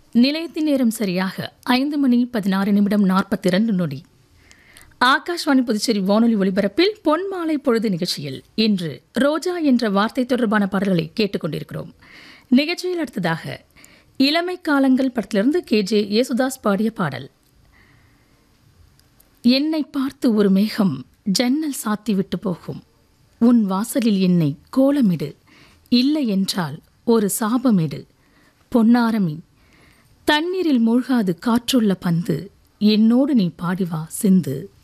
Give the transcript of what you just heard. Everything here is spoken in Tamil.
நிலையத்தின் நேரம் சரியாக ஐந்து மணி பதினாறு நிமிடம் நாற்பத்தி இரண்டு நொடி ஆகாஷ்வாணி புதுச்சேரி வானொலி ஒலிபரப்பில் பொன்மாலை பொழுது நிகழ்ச்சியில் இன்று ரோஜா என்ற வார்த்தை தொடர்பான பாடல்களை கேட்டுக்கொண்டிருக்கிறோம் நிகழ்ச்சியில் அடுத்ததாக இளமை காலங்கள் படத்திலிருந்து கே ஜே யேசுதாஸ் பாடிய பாடல் என்னை பார்த்து ஒரு மேகம் ஜன்னல் சாத்தி விட்டு போகும் உன் வாசலில் என்னை கோலமிடு இல்லை என்றால் ஒரு சாபமிடு பொன்னாரமி தண்ணீரில் மூழ்காது காற்றுள்ள பந்து என்னோடு நீ பாடிவா சிந்து